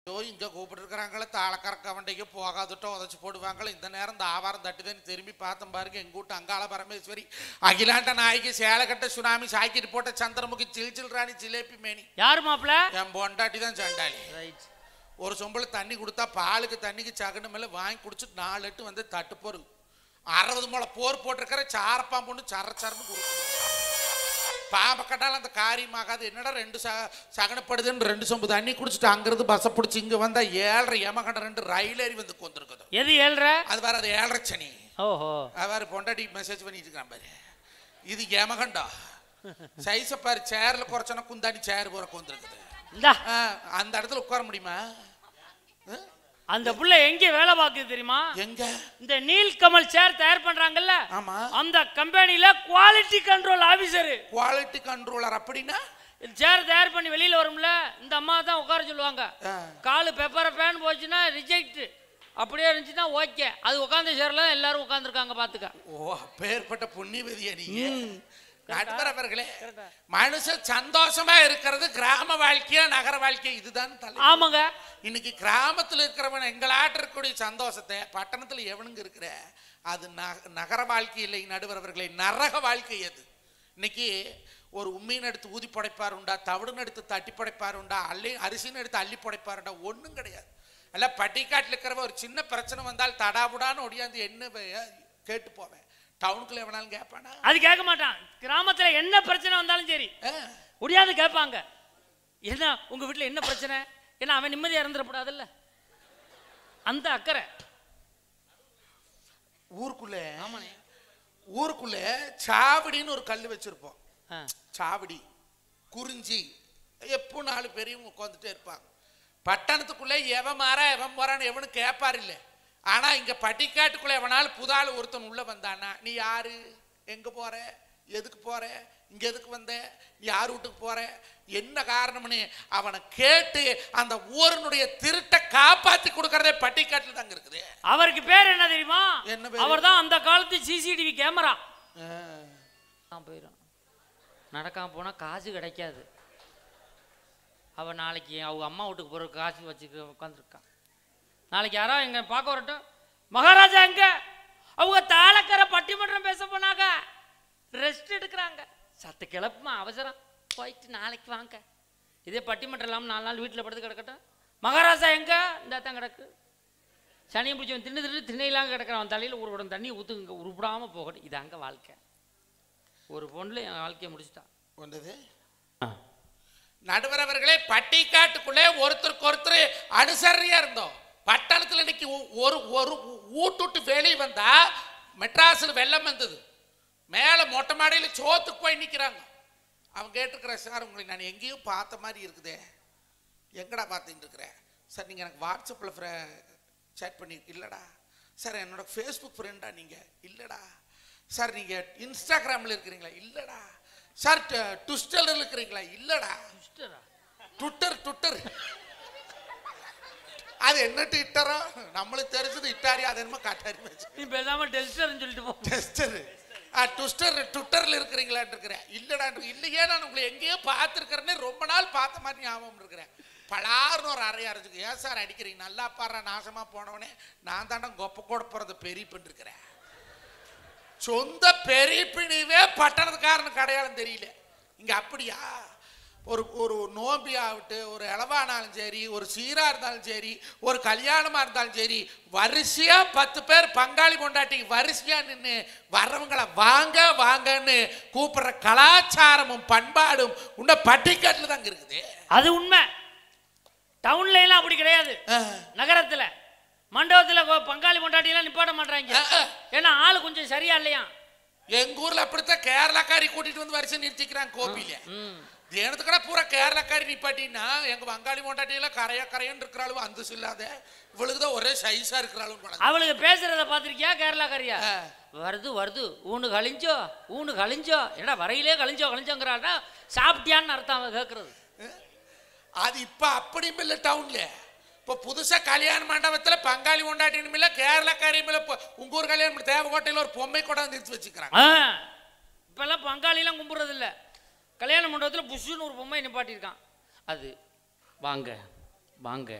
ஐயோ இங்க கூப்பிட்டுருக்குறாங்களே தாளக்கறக்க வண்டிக்கு போகாதுட்டோ உதச்சு போடுவாங்களே இந்த நேரம் இந்த ஆவாரம் தட்டுதேன்னு திரும்பி பார்த்தேன் பாருங்க எங்க வீட்டு அங்காள பரமேஸ்வரி அகிலாண்ட நாய்க்கு சேலக்கட்ட சுனாமி சாக்கிட்டு போட்ட சந்திரமுகி சில் சில் ராணி ஜிலேபி மேனி யாரு மாப்பிள என் பொண்டாட்டி தான் சண்டாளி ரைட் ஒரு சொம்பள தண்ணி கொடுத்தா பாலுக்கு தண்ணிக்கு சகனு மேல வாங்கி குடிச்சிட்டு நாலு எட்டு வந்து தட்டு போரு அறுபது முளை போர் போட்டிருக்கிற சாரப்பாம்பு பொண்ணு சர சரன்னு கொடுக்கும் பாம்பை கட்டாலும் அந்த காரியமாகாது என்னடா ரெண்டு ச சகனப்படுதுன்னு ரெண்டு சொம்பு தண்ணி குடிச்சிட்டு அங்கிருந்து பஸ்ஸை பிடிச்சி இங்கே வந்தா ஏழரை ஏமகண்ட ரெண்டு ரயில் ஏறி வந்து கொண்டிருக்குது எது ஏழ்ற அது வேற அது ஏழரை சனி ஓஹோ அது வேற பொண்டாட்டி மெசேஜ் பண்ணிட்டு இருக்கான் பாரு இது ஏமகண்டா சைஸை பாரு சேர்ல குறைச்சோன்னா குந்தாணி சேர் போற கொண்டிருக்குது இந்தா ஆ, அந்த இடத்துல உட்கார முடியுமா ஆ? அந்த புள்ள எங்க வேலை பார்க்குது தெரியுமா எங்க இந்த நீல்கமல் சேர் தயார் பண்றாங்கல்ல ஆமா அந்த கம்பெனில quality control officer quality controller அப்படின்னா சேர் தயார் பண்ணி வெளியில வரும்ல இந்த அம்மா தான் உட்கார சொல்லுவாங்க ஆ. காலு பெப்பரை பேன் போச்சுன்னா ரிஜெக்ட் அப்படியே இருந்துச்சுன்னா ஓகே அது உட்காந்த சேர்ல தான் எல்லாரும் உட்காந்துருக்காங்க பாத்துக்க ஓ அப்பேற்பட்ட புண்ணியவதியா நீங்க நண்பரவர்களே மனுஷன் சந்தோஷமா இருக்கிறது கிராம வாழ்க்கையா நகர வாழ்க்கையா இதுதான் தலை ஆமாங்க இன்னைக்கு கிராமத்துல இருக்கிறவன் எங்களாட்ட இருக்கக்கூடிய சந்தோஷத்தை பட்டணத்துல எவனுங்க இருக்கிற அது நக- நகர வாழ்க்கை இல்லை நடுவரவர்களே நரக வாழ்க்கை அது இன்னைக்கு ஒரு உண்மையின் எடுத்து ஊதி படைப்பார் உண்டா தவிடுன்னு எடுத்து தட்டி படைப்பார் உண்டா அள்ளி அரிசின்னு எடுத்து அள்ளி படைப்பாருண்டா ஒண்ணும் கிடையாது அல்ல பட்டிக்காட்டில் இருக்கிறவ ஒரு சின்ன பிரச்சனை வந்தால் தடாபுடான்னு ஒடியாந்து என்ன வே- கேட்டு போவேன் டவுனுக்குள்ள எவனாலும் கேட்பானா அது கேட்க மாட்டான் கிராமத்துல என்ன பிரச்சனை வந்தாலும் சரி ஆ, முடியாது கேட்பாங்க என்ன உங்க வீட்டுல என்ன பிரச்சனை ஏன்னா அவன் நிம்மதியா இருந்துடக்கூடாதுல்ல அந்த அக்கறை ஊருக்குள்ள ஆமாண்ணே ஊருக்குள்ள சாவடின்னு ஒரு கல் வச்சிருப்போம் ஆ. சாவடி குறிஞ்சி எப்போ நாலு பெரியவங்க உட்காந்துட்டே இருப்பாங்க பட்டணத்துக்குள்ளே எவன் மாறா எவன் போறான்னு எவனும் கேட்பார் இல்லை ஆனா இங்க பட்டிக்காட்டுக்குள்ள எவனாலும் புதாள் ஒருத்தன் உள்ள வந்தானா நீ யாரு எங்க போற எதுக்கு போற இங்க எதுக்கு வந்த நீ யார் வீட்டுக்கு போற என்ன காரணம்னு அவனை கேட்டு அந்த ஊரினுடைய திருட்டை காப்பாத்தி கொடுக்கறதே பட்டிக்காட்டுல தாங்க இருக்குது அவருக்கு பேர் என்ன தெரியுமா என்ன பேரு? அவர் தான் அந்த காலத்து சிசிடிவி கேமரா ஆ. நான் போயிடும் நடக்காம போனா காசு கிடைக்காது அவ நாளைக்கு அவங்க அம்மா வீட்டுக்கு போற காசு வச்சுக்க உட்காந்துருக்கான் நாளைக்கு யாரோ எங்க பார்க்க வரட்டும் மகாராஜா எங்க அவங்க தாளக்கரை பட்டிமன்றம் பேச போனாங்க ரெஸ்ட் எடுக்கிறாங்க சத்து கிளப்புமா அவசரம் போயிட்டு நாளைக்கு வாங்க இதே பட்டிமன்றம் இல்லாமல் நாலு நாள் வீட்டில் படுத்து கிடக்கட்டும் மகாராஜா எங்க இந்த தான் கிடக்கு சனியை பிடிச்சவன் தின்னு தின்னு திண்ணையிலாம் கிடக்கிறான் அவன் தலையில் ஒரு உடம் தண்ணி ஊற்றுங்க உருப்படாமல் போகட்டும் இதாங்க வாழ்க்கை ஒரு பொண்ணுல என் வாழ்க்கையை முடிச்சிட்டான் ஒன்றது நடுவரவர்களே பட்டிக்காட்டுக்குள்ளே ஒருத்தருக்கு ஒருத்தர் அனுசரணையா இருந்தோம் பட்டணத்துல இன்னைக்கு ஒ- ஒரு ஒரு ஊட்டுட்டு வெளியே வந்தா மெட்ராஸில் வெள்ளம் வந்தது மேலே மொட்டை மாடியில் சோத்துக்கு போய் நிற்கிறாங்க அவன் கேட்டிருக்கிற சார் உங்களை நான் எங்கேயோ பார்த்த மாதிரி இருக்குதே எங்கடா பார்த்துட்டு இருக்கிறேன் சார் நீங்கள் எனக்கு வாட்ஸ்அப்பில் ஃப்ரெ சேட் பண்ணி இல்லைடா சார் என்னோட ஃபேஸ்புக் ஃப்ரெண்டா நீங்கள் இல்லைடா சார் நீங்கள் இன்ஸ்டாகிராமில் இருக்கிறீங்களா இல்லைடா சார் ட்விஸ்டரில் இருக்கிறீங்களா இல்லைடா ட்விட்டர் ட்விட்டர் அது என்ன ட்விட்டரோ நம்மளுக்கு தெரிஞ்சது இட்டாரி அது என்னமோ காட்டாரி நீ பேசாம டெஸ்டர்னு சொல்லிட்டு போ டெஸ்டர் ட்விஸ்டர் ட்விட்டரில் இருக்கிறீங்களான்னு இருக்கிறேன் இல்லைடா இல்லையே நான் உங்களை எங்கேயோ பார்த்துருக்கிறேன்னு ரொம்ப நாள் பார்த்த மாதிரி ஞாபகம் இருக்கிறேன் பலார்னு ஒரு அறையா இருக்கு ஏன் சார் அடிக்கிறீங்க நல்லா பாடுற நாசமா போனவனே நான் தாண்டா கொப்ப கூட போகிறத பெரிய பண்ணிருக்கிறேன் சொந்த பெரிய பிணிவே பட்டணத்துக்காரனுக்கு அடையாளம் தெரியல இங்க அப்படியா ஒரு ஒரு நோம்பி ஆகட்டு ஒரு இளவானாலும் சரி ஒரு சீரா இருந்தாலும் சரி ஒரு கல்யாணமா இருந்தாலும் சரி வரிசையா பத்து பேர் பங்காளி கொண்டாட்டி வரிசையா நின்று வர்றவங்கள வாங்க வாங்கன்னு கூப்பிடுற கலாச்சாரமும் பண்பாடும் உன்ன பட்டிக்காட்டில் தாங்க இருக்குது அது உண்மை டவுன்ல எல்லாம் அப்படி கிடையாது ஆஹ். நகரத்துல மண்டபத்துல கொ- பங்காளி கொண்டாட்டி எல்லாம் நிப்பாட்ட மாட்டாங்க ஆஹ், ஆஹ். ஏன்னா ஆளு கொஞ்சம் சரியா இல்லையா எங்க ஊர்ல அப்படித்தான் கேரளாக்காரி கூட்டிட்டு வந்து வரிசை நிறுத்திக்கிறாங்க கோபியில ம். தேனத்துக்கடா பூரா கேரளாக்காரி நிப்பாட்டின்னா எங்க வங்காளி மொண்டாட்டியெல்லாம் கரையா கரையன்னு இருக்கிறாளும் அந்தஸ் இல்லாத இவளுக்கு தான் ஒரே சைஸா இருக்கிறாளும் அவளுக்கு பேசுறத பாத்திருக்கியா கேரளாக்காரியா ஆ. வருது வருது ஊனு கழிஞ்சோ ஊனு கழிஞ்சோ என்னடா வரையிலே கழிஞ்சோ கழிஞ்சோங்கிறாடா சாப்பிட்டியான்னு அர்த்தம் அவ கேட்கறது அது இப்ப அப்படியும் இல்ல டவுன்ல இப்ப புதுசா கல்யாண மண்டபத்துல பங்காளி கொண்டாட்டினும் இல்ல கேரளாக்காரியும் இல்ல இப்ப உங்க ஊர் கல்யாணம் தேவக்கோட்டையில ஒரு பொம்மை கொண்டாந்து நிறுத்தி வச்சுக்கிறாங்க ஆ இப்பெல்லாம் பங்காளிலாம் கும்பிடுறது இல்ல கல்யாண மண்டபத்தில் புஷ்ஷுன்னு ஒரு பொம்மை நிப்பாட்டியிருக்கான் அது வாங்க வாங்க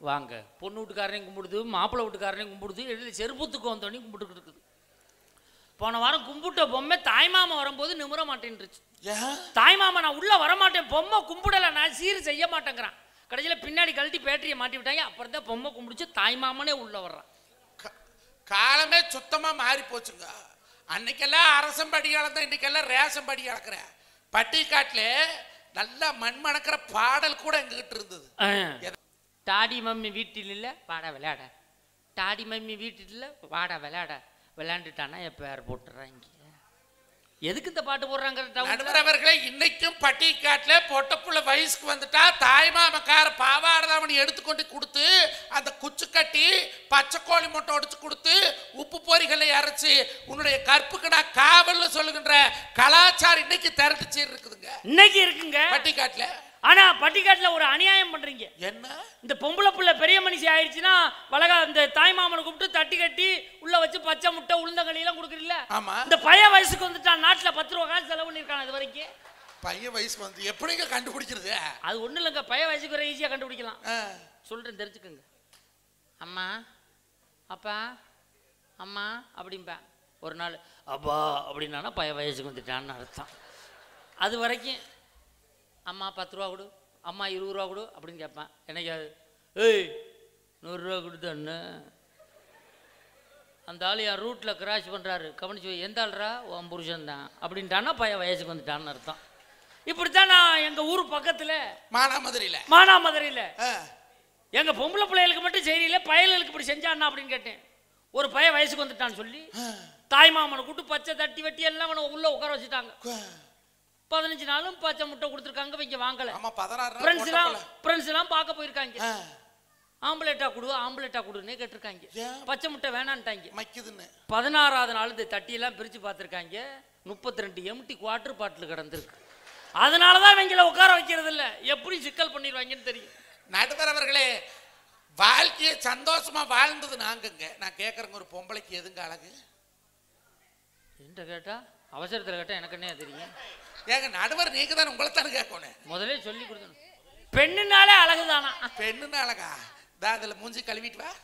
வாங்க பொண்ணு வீட்டுக்காரனையும் கும்பிடுது மாப்பிள்ளை வீட்டுக்காரனையும் கும்பிடுது எழுதி செருப்புத்துக்கு வந்தோடனே கும்பிட்டுக்கிட்டு இருக்குது போன வாரம் கும்பிட்ட பொம்மை தாய்மாமா வரும்போது நிமிர மாட்டேன்ருச்சு ஏன் தாய்மாமா நான் உள்ள வரமாட்டேன் பொம்மை கும்பிடல நான் சீர் செய்ய மாட்டேங்கிறான் கடைசியில் பின்னாடி கழட்டி பேட்டரியை மாட்டி விட்டாங்க அப்புறம் தான் பொம்மை கும்பிடுச்சு தாய்மாமனே உள்ள வர்றான் கா- காலமே சுத்தமா மாறி போச்சுங்க அன்னைக்கெல்லாம் அரசன் படி அளந்த இன்னைக்கெல்லாம் ரேஷன் படி அளக்குற பட்டிக்காட்டுல நல்லா மண் மணக்கிற பாடல் கூட எங்ககிட்ட இருந்தது எத- டாடி மம்மி வீட்டில் இல்லை வாடா விளையாட டாடி மம்மி வீட்டில் இல்லை வாடா விளையாட விளையாண்டுட்டானா என் பேர் போட்டுறாங்க எதுக்கு இந்த பாட்டு போடுறாங்க டவுன்ல? நடுவரவர்களே இன்னைக்கும் பட்டிக்காட்டுல பொட்டப்புள்ள வயசுக்கு வந்துட்டா தாய்மாமக்கார பாவாடதாமணி எடுத்துக்கொண்டு கொடுத்து அந்த குச்சு கட்டி பச்சை கோழி முட்டை உடைச்சு கொடுத்து உப்பு பொறிகளை அரைச்சு உன்னுடைய கற்புக்கு நான் காவல்னு சொல்லுகின்ற கலாச்சாரம் இன்னைக்கு திரட்டுச்சு இருக்குதுங்க இன்னைக்கு இருக்குங்க பட்டிக்காட்டுல ஆனா பட்டிக்காட்டுல ஒரு அநியாயம் பண்றீங்க என்ன இந்த பொம்பளை புள்ள பெரிய மனுஷி ஆயிடுச்சுன்னா வளகா இந்த தாய் மாமனை கூப்பிட்டு தட்டி கட்டி உள்ள வச்சு பச்சை முட்டை உளுந்தங்களி கொடுக்குறீல்ல ஆமா இந்த பைய வயசுக்கு வந்துட்டான் நாட்டுல பத்து ரூபா காசு செலவு பண்ணிருக்கான் இது வரைக்கும் பையன் வயசுக்கு வந்து எப்படிங்க கண்டுபிடிக்கிறது அது ஒண்ணும் இல்லைங்க பைய வயசுக்கு வர ஈஸியா கண்டுபிடிக்கலாம் ஆ, சொல்றேன் தெரிஞ்சுக்கோங்க அம்மா அப்பா அம்மா அப்படிம்பேன் ஒரு நாள் அப்பா அப்படின்னா பைய வயசுக்கு வந்துட்டான்னு அர்த்தம் அது வரைக்கும் அம்மா பத்து ரூபா கொடு அம்மா இருபது ரூபா கொடு அப்படின்னு கேட்பேன் எனக்கு அது, ஏய் நூறுரூவா கொடுத்தண்ணு அந்த ஆள் என் ரூட்டில் கிராஷ் பண்ணுறாரு கவனிச்சு வை. எந்த ஆள்ரா உன் புருஷன் தான் அப்படின்ட்டானா பையன் வயசுக்கு வந்துட்டான்னு அர்த்தம் இப்படித்தான் நான் எங்கள் ஊர் பக்கத்தில் மானாமதுரையில மானாமதுரையில் ஆ, எங்க பொம்பளை பிள்ளைகளுக்கு மட்டும் செய்யல பயலுக்கு இப்படி செஞ்சான்னா அப்படின்னு கேட்டேன் ஒரு பையன் வயசுக்கு வந்துட்டான்னு சொல்லி ஆ, தாய் மாமனை கூட்டு பச்சை தட்டி வெட்டி எல்லாம் அவனை உள்ள உட்கார வச்சுட்டாங்க கு- பதினஞ்சு நாளும் பச்சை முட்டை கொடுத்துருக்காங்க இவங்க வாங்கல ஆமா பதினாறு நாள் ஃப்ரெண்ட்ஸ் எல்லாம் பொட்டப்புள்ள. ஃப்ரெண்ட்ஸ் எல்லாம் பார்க்க போயிருக்காங்க ஆ, ஆம்புலேட்டா கொடு ஆம்புலேட்டா கொடுன்னே கேட்டிருக்காங்க ஏன்? பச்சை முட்டை வேணான்ட்டாங்க மக்கிதுன்னு பதினாறாவது நாள் இந்த தட்டியெல்லாம் பிரித்து பார்த்துருக்காங்க முப்பத்தி ரெண்டு எம்டி குவார்டர் பாட்டில் கிடந்திருக்கு அதனால தான் இவங்கள உட்கார வைக்கிறது இல்ல எப்படி சிக்கல் பண்ணிடுவாங்கன்னு தெரியும் நடுவர் அவர்களே வாழ்க்கையை சந்தோஷமா வாழ்ந்தது நாங்கங்க நான் கேட்கறேங்க ஒரு பொம்பளைக்கு எதுங்க அழகு என்கிட்ட கேட்டா அவசரத்தில் கேட்டால் எனக்கு என்ன தெரியும் ஏங்க நடுவர் நீங்க தானே உங்களை தானே கேட்கணும் முதலே சொல்லி கொடுக்கணும் பெண்ணுனாலே அழகுதானா பெண்ணுன்னு அழகா தா அதுல மூஞ்சி கழுவிட்டு வா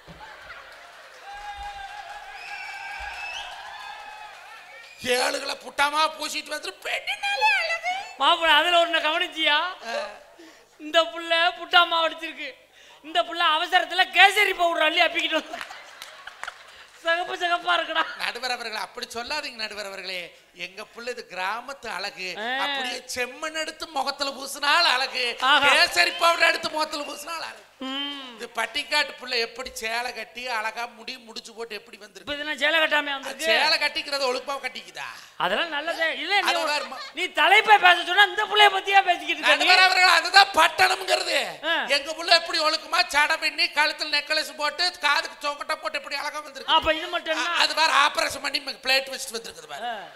ஏழுகளை புட்டாமா பூசிட்டு வந்துட்டு பெண்ணுனாலே அழகு மாப்பிள்ள அதுல ஒண்ணு கவனிச்சியா இந்த புள்ள புட்டாமா அடிச்சிருக்கு இந்த புள்ள அவசரத்துல கேசரி பவுடர் அள்ளி அப்பிக்கிட்டு வந்து சிகப்பு சிகப்பா இருக்குடா நடுவர் அவர்களே அப்படி சொல்லாதீங்க நடுவர் அவர்களே எங்க புள்ள இது கிராமத்து அழகு ஆ. அப்படியே செம்மண் எடுத்து முகத்துல பூசினால் அழகு ஆஹா. கேசரி பவுடர் எடுத்து முகத்துல பூசினால் அழகு ம். இது பட்டிக்காட்டு புள்ள எப்படி சேலை கட்டி அழகா முடி முடிச்சு போட்டு எப்படி இப்ப வந்திருக்கு இது நான் சேலை கட்டாமே அது வந்திருக்கு சேலை கட்டிக்கிறது ஒழுக்கமா கட்டிக்குதா அதெல்லாம் நல்லதே இல்ல நீ அது ஒரு- வேற ம- நீ தலைப்பை பேச சொன்னா இந்த புள்ளைய பத்தியா பேசிக்கிட்டு இருக்க நீ? நடுவர் அவர்கள் அதுதான் பட்டணம்ங்கிறது ஆ. எங்க புள்ள எப்படி ஒழுக்கமா சடை பின்னி கழுத்துல நெக்லஸ் போட்டு காதுக்கு சோக்கட்டை போட்டு எப்படி அழகா வந்திருக்கு அப்ப இது மட்டும் என்ன? அது வேற ஆபரேஷன் பண்ணி பிளேட் வச்சுட்டு வந்திருக்குது பாரு ஆ.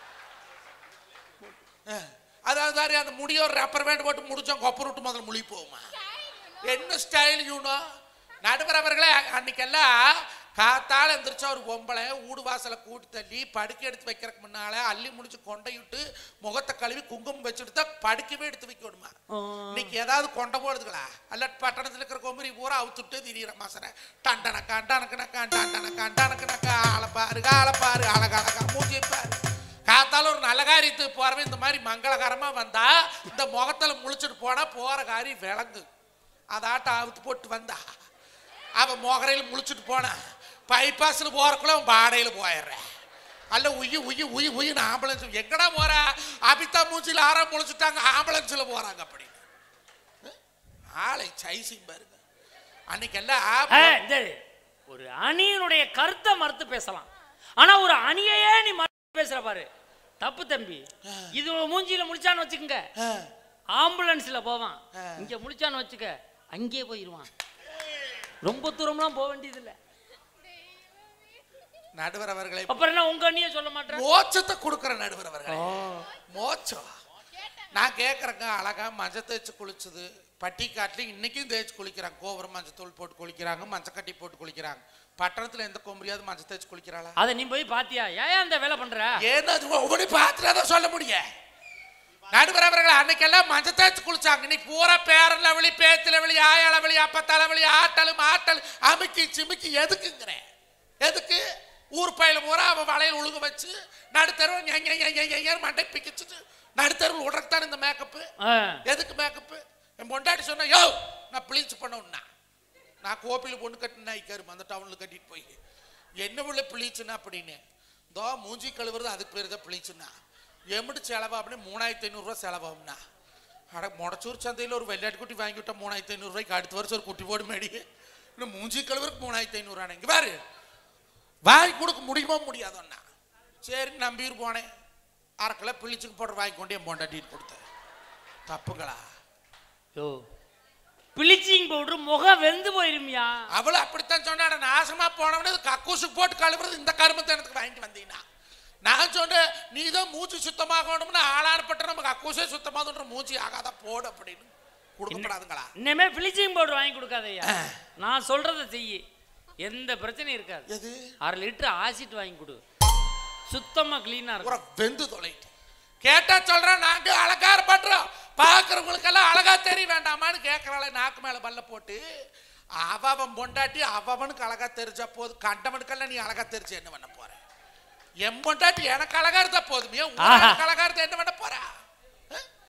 ஆ. அதாவது வேற அந்த முடிய ஒரு ரப்பர் பேண்ட் போட்டு முடிச்சோம் கொப்பர் விட்டு முதல்ல முழி போகுமா என்ன ஸ்டைல் யூனோ நடுவர் அவர்களே அன்னைக்கெல்லாம் காத்தால எந்திரிச்சா ஒரு பொம்பளை வீடு வாசலை கூட்டி தள்ளி படுக்கை எடுத்து வைக்கிறதுக்கு முன்னால அள்ளி முடிச்சு கொண்டையிட்டு முகத்தை கழுவி குங்குமம் வச்சுட்டு தான் படுக்கவே எடுத்து வைக்கணுமா ஆ. இன்னைக்கு ஏதாவது கொண்ட போடுதுங்களா அல்ல பட்டணத்துல இருக்கிற கொம்பரி பூரா அவுத்துட்டு திரியிற மாசர டண்டனக்கா டனக்கனக்கா டண்டனக்கா டனக்கனக்கா ஆளப்பாரு ஆளப்பாரு அழகழகா மூஞ்சி பாரு காத்தால ஒரு நல்ல காரியத்துக்கு போறவன் இந்த மாதிரி மங்களகரமா வந்தா இந்த முகத்துல முழிச்சிட்டு போனா போற காரியம் விளங்கு அதாட்ட அவுத்து போட்டு வந்தா அவன் முகரையில் முழிச்சிட்டு போனா பைபாஸ்ல போறக்குள்ள அவன் பாடையில போயிடுறேன் அல்ல உயி உயி உயி உயின்னு ஆம்புலன்ஸ் எங்கடா போறா அபிதா மூச்சில் ஆறாம் முழிச்சிட்டாங்க ஆம்புலன்ஸ்ல போறாங்க அப்படி ஆளை சைசிங் பாருங்க அன்னைக்கெல்லாம் ஆ, இந்த ஒரு அணியினுடைய கருத்தை மறுத்து பேசலாம் ஆனா ஒரு அணியையே நீ மறுத்து பேசுற பாரு தப்பு தம்பி இது ஒரு மூஞ்சியில முடிச்சான்னு வச்சுக்கோங்க ஆ, ஆம்புலன்ஸ்ல போவான் ஆ. இங்க முடிச்சான்னு வச்சுக்க அங்கேயே போயிடுவான் ரொம்ப தூரம்லாம் போக வேண்டியதில்ல நடுவர் அவர்களை அப்புறம் என்ன உங்க அண்ணியே சொல்ல மாட்டேன் மோட்சத்தை கொடுக்குற நடுவர் அவர்களை மோட்சம் நான் கேட்குறேங்க அழகா மஞ்சள் தேய்ச்சி குளிச்சது பட்டிக்காட்டில் இன்னைக்கும் தேய்ச்சி குளிக்கிறாங்க கோபுரம் மஞ்சத்தூள் போட்டு குளிக்கிறாங்க மஞ்சக்கட்டி போட்டு குளிக்கிறாங்க பட்டணத்தில் எந்த கொம்பரியாவது மஞ்சள் தேய்ச்சி குளிக்கிறாளா அதை நீ போய் பாத்தியா ஏன் அந்த வேலை பண்ற ஏன்னா அது ஒவ்வொரு பார்த்துட்டு சொல்ல முடியும் நடுவர் அவர்கள் அன்னைக்கெல்லாம் மஞ்சள் தேய்ச்சி குளிச்சாங்க இன்னைக்கு பூரா பேரன் லவளி பேத்து லவளி ஆயா லவளி அப்ப தலைவலி ஆட்டல் மாட்டல் அமுக்கி சிமுக்கி எதுக்குங்கிறேன் எதுக்கு ஊர் பயில பூரா அவன் வளையல் ஒழுங்க வச்சு நடுத்தருவ மண்டை பிக்கிச்சுட்டு நடுத்தருவில் உடற்தான் இந்த மேக்கப்பு ஆ. எதுக்கு மேக்கப்பு என் பொண்டாட்டி சொன்னா யோ நான் ப்ளீச் பண்ணணும்னா நான் கோப்பியில் பொண்ணு கட்டினா ஐக்காரு அந்த டவுனில் கட்டிட்டு போய் என்ன உள்ள ப்ளீச்சுன்னா அப்படின்னு தோ மூஞ்சி கழுவுறது அதுக்கு பேர் தான் ப்ளீச்சுன்னா எம்பிட்டு செலவா அப்படின்னு மூணாயிரத்தி ஐநூறுரூவா செலவாகும்னா அட முடச்சூர் சந்தையில் ஒரு வெள்ளாட்டு குட்டி வாங்கி விட்டா மூணாயிரத்தி ஐநூறுரூவாய்க்கு அடுத்த வருஷம் ஒரு குட்டி போடு மேடி இன்னும் மூஞ்சி கழுவுறதுக்கு மூணாயிரத்தி ஐநூறுரூவா இங்கே பாரு வாங்கி கொடுக்க முடியுமா முடியாதோண்ணா சரி நம்பிட்டு போனேன் அரை கிலோ பிள்ளைச்சுக்கு போட்டு வாங்கி கொண்டு என் பொண்டாட்டிட்டு கொடுத்தேன் தப்புங்களா யோ பிளிச்சிங் பவுடர் முகம் வெந்து போயிருமியா அவளும் அப்படித்தான் சொன்னாட நாசமா போனவனே இது கக்கூசுக்கு போட்டு கழுவுறது இந்த கருமத்தை எனக்கு வாங்கிட்டு வந்தீங்கன்னா நான் சொன்னேன் நீ தான் மூச்சு சுத்தமாகணும்னு ஆளானப்பட்ட நம்ம கக்கூசே சுத்தமாகன்ற மூச்சு ஆகாத போடு அப்படின்னு கொடுக்கப்படாதுங்களா இனிமே பிளிச்சிங் பவுடர் வாங்கி கொடுக்காதய்யா நான் சொல்றதை செய்யி எந்த பிரச்சனையும் இருக்காது எது அரை லிட்டர் ஆசிட் வாங்கி கொடு சுத்தமா கிளீனா பூரா இருக்கும் வெந்து தொலைட்டு கேட்டா சொல்றேன் நாங்க அலங்கார பண்றோம் பாக்குறவங்களுக்கெல்லாம் அழகா தெரிய வேண்டாமான்னு கேட்கறாளே நாக்கு மேல பல்ல போட்டு அவ அவன் பொண்டாட்டி அவனுக்கு அழகா தெரிஞ்சா போதும் கண்டவனுக்கெல்லாம் நீ அழகா தெரிஞ்சு என்ன பண்ண போற என் பொண்டாட்டி எனக்கு அழகா இருந்தா போதுமே ஆஹா. உனக்கு அழகா இருந்தா என்ன பண்ண போற